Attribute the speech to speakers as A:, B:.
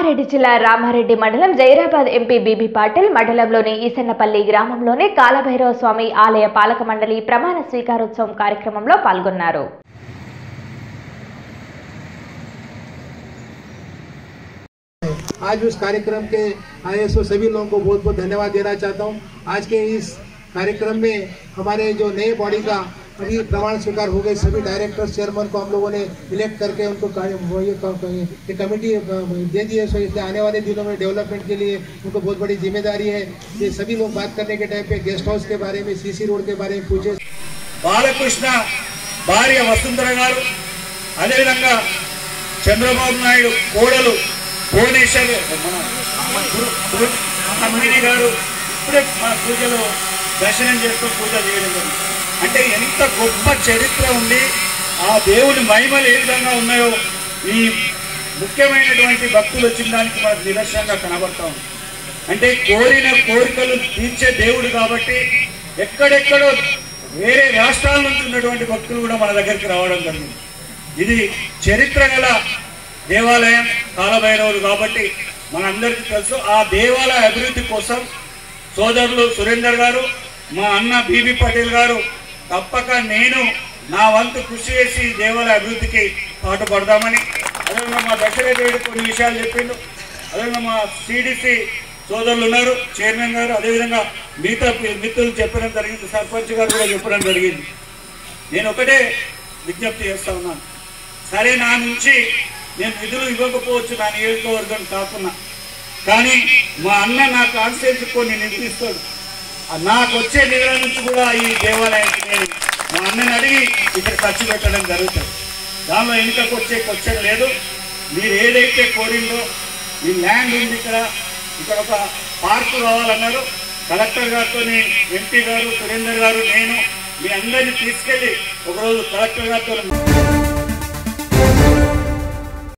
A: కామారెడ్డి జిల్లా రామారెడ్డి మండలం Zaheerabad MP BB Patil మండలంలోని ఈసన్నపల్లి గ్రామంలోని కాలభైరవ స్వామి ఆలయ పాలక మండలి ప్రమాణ స్వీకారోత్సవం కార్యక్రమంలో పాల్గొన్నారు
B: आज उस कार्यक्रम के आए सो सभी लोगों को बहुत बहुत धन्यवाद देना चाहता हूँ आज के इस कार्यक्रम में हमारे जो नए बॉडी का अभी प्रमाण स्वीकार हो गए सभी डायरेक्टर चेयरमैन को हम लोगों ने इलेक्ट करके उनको कार्य- वो ये क- ये कमेटी अ, दे दी है सो इसलिए आने वाले दिनों में डेवलपमेंट के लिए उनको बहुत बड़ी जिम्मेदारी है ये सभी लोग बात करने के टाइम पे गेस्ट हाउस के बारे में सीसी रोड के बारे में पूछे
C: బాలకృష్ణ భార్య వసుంధర గారు అదేవిధంగా చంద్రబాబు నాయుడు కోడలు భువనేశ్వర్ మన అమ్మిని గారు ఇప్పుడే మన పూజలో దర్శనం చేస్తూ పూజ చేయడం జరిగింది. అంటే ఎంత గొప్ప చరిత్ర ఉంది ఆ దేవుని మహిమలు ఏ విధంగా ఉన్నాయో ఈ ముఖ్యమైనటువంటి భక్తులు వచ్చిన దానికి మనకు నిదర్శనంగా కనబడతా ఉంది అంటే కోరిన కోరికలు తీర్చే దేవుడు కాబట్టి ఎక్కడెక్కడో వేరే రాష్ట్రాల నుంచి ఉన్నటువంటి భక్తులు కూడా మన దగ్గరికి రావడం జరిగింది ఇది చరిత్ర గల దేవాలయం కాలభైరవుడు కాబట్టి మనందరికీ తెలుసు ఆ దేవాలయ అభివృద్ధి కోసం సోదరులు సురేందర్ గారు మా అన్న బీబీ పటేల్ గారు తప్పక నేను నా వంతు కృషి చేసి ఈ దేవాలయ అభివృద్ధికి పాటుపడదామని అదేవిధంగా మా దశరథ రెడ్డి కొన్ని విషయాలు చెప్పిండు అదేవిధంగా మా సిడిసి సోదరులు ఉన్నారు చైర్మన్ గారు అదేవిధంగా మిగతా మిత్రులు చెప్పడం జరిగింది సర్పంచ్ గారు కూడా చెప్పడం జరిగింది నేను ఒకటే విజ్ఞప్తి చేస్తా ఉన్నాను సరే నా నుంచి నేను నిధులు ఇవ్వకపోవచ్చు నా నియోజకవర్గం కాకుండా కానీ మా అన్న నా కాన్స్టిట్యూన్సీ కొన్ని నిధులు ఇస్తాడు ఆ నాకు వచ్చే నిధుల నుంచి కూడా ఈ దేవాలయానికి నేను మా అన్నని అడిగి ఇక్కడ ఖర్చు పెట్టడం జరుగుతుంది దానిలో ఎన్నికకు వచ్చే క్వశ్చన్ లేదు మీరు ఏదైతే కోరిందో ఈ ల్యాండ్ ఉంది ఇక్కడ ఇక్కడ ఒక పార్కు కావాలన్నారు కలెక్టర్ గారితో ఎంపీ గారు సురేందర్ గారు నేను మీ అందరినీ తీసుకెళ్ళి ఒకరోజు కలెక్టర్ గారితో